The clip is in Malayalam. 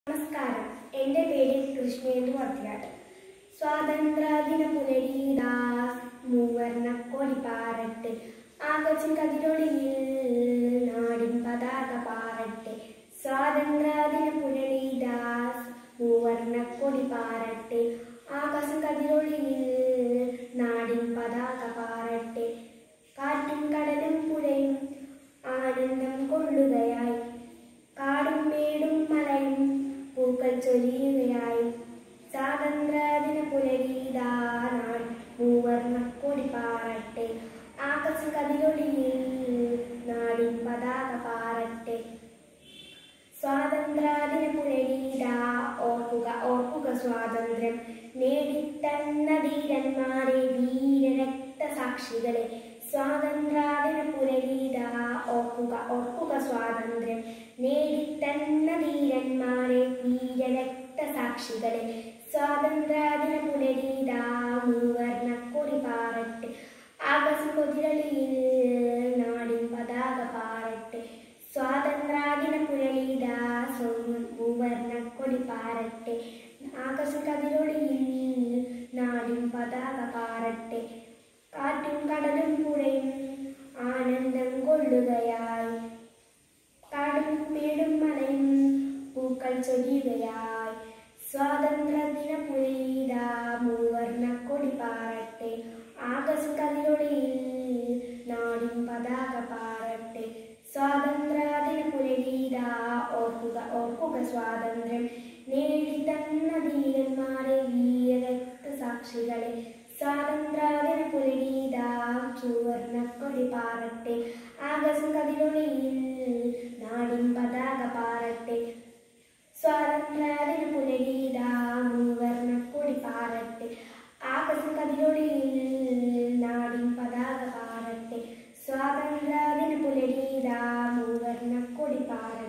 നമസ്കാരം എൻ്റെ പേര് കൃഷ്ണേന്ദു വത്തിയാട്ട് സ്വാതന്ത്ര്യദിന പുലരീദാസ് മൂവർണ്ണ കൊടി പാറട്ടെ ആകച്ചും കതിരൊളിയിൽ നാടിൻ പതാക പാറട്ടെ സ്വാതന്ത്ര്യദിന പുലരീദാസ് മൂവർണ്ണ കൊടി പാറട്ടെ ആകാശം കതിരൊളിയിൽ നാടിൻ പതാക പാറട്ടെ കാറ്റും കടലും പുഴയും ആനന്ദം കൊള്ളുകയായി കാടും മേടും മലയും പൂക്കൾ ചൊരിയുകയായി സ്വാതന്ത്ര്യദിന പുലരീതാനാൾ മൂവർണ്ണക്കൊടി പാറട്ടെ ആകാശം കതിരൊളിയിൽ നാടിൻ പതാക പാറട്ടെ സ്വാതന്ത്ര്യദിന പുലരീതാ ഓർക്കുക ഓർക്കുക സ്വാതന്ത്ര്യം നേടിത്തന്ന ധീരന്മാരെ വീരരക്തസാക്ഷികളെ സ്വാതന്ത്ര്യദിന പുലരീതാ ഓർക്കുക ഓർക്കുക സ്വാതന്ത്ര്യം നേടിത്തന്ന ധീരന്മാരെ വീരരക്തസാക്ഷികളെ സ്വാതന്ത്ര്യദിന പുലരീതാ മൂവർണ്ണ കൊടി പാറട്ടെ ആകാശം കൊതിരളിയിൽ നാടിൻ പതാക പാറട്ടെ സ്വാതന്ത്ര്യദിന പുരളീതാ മൂവർണ്ണ കൊടി പാറട്ടെ ആകാശം കതിരൊളിയിൽ നാടിൻ പതാക പാറട്ടെ കാറ്റും കടലും പുഴയും ആനന്ദം കൊള്ളുകയായി കാടും മേടും മലയും പൂക്കൾ ചൊരിയുകയായി സ്വാതന്ത്ര്യദിന പുരീതാ മൂവർണ്ണ കൊടി പാറട്ടെ ആകാശം കതിരൊളിയിൽ നാടിൻ പതാക പാറട്ടെ സ്വാതന്ത്ര്യദിന പുലരീതാ ഓർക്കുക ഓർക്കുക സ്വാതന്ത്ര്യം നേടിത്തന്ന ധീരന്മാരെ വീരരക്തസാക്ഷികളെ സ്വാതന്ത്ര്യദിന പുലരീതാ ചുവർണ്ണക്കൊടി പാറട്ടെ ആകാശം കതിരൊളിയിൽ നാടിൻ പതാക പാറട്ടെ സ്വാതന്ത്ര്യദിന പുലരീതാ മൂവർണ്ണക്കൊടി പാറട്ടെ ആകാശം കതിരൊളിയിൽ നാടിൻ പതാക പാറട്ടെ സ്വാതന്ത്ര്യദിന പുലരീതാ മൂവർണ്ണക്കൊടി പാറട്ടെ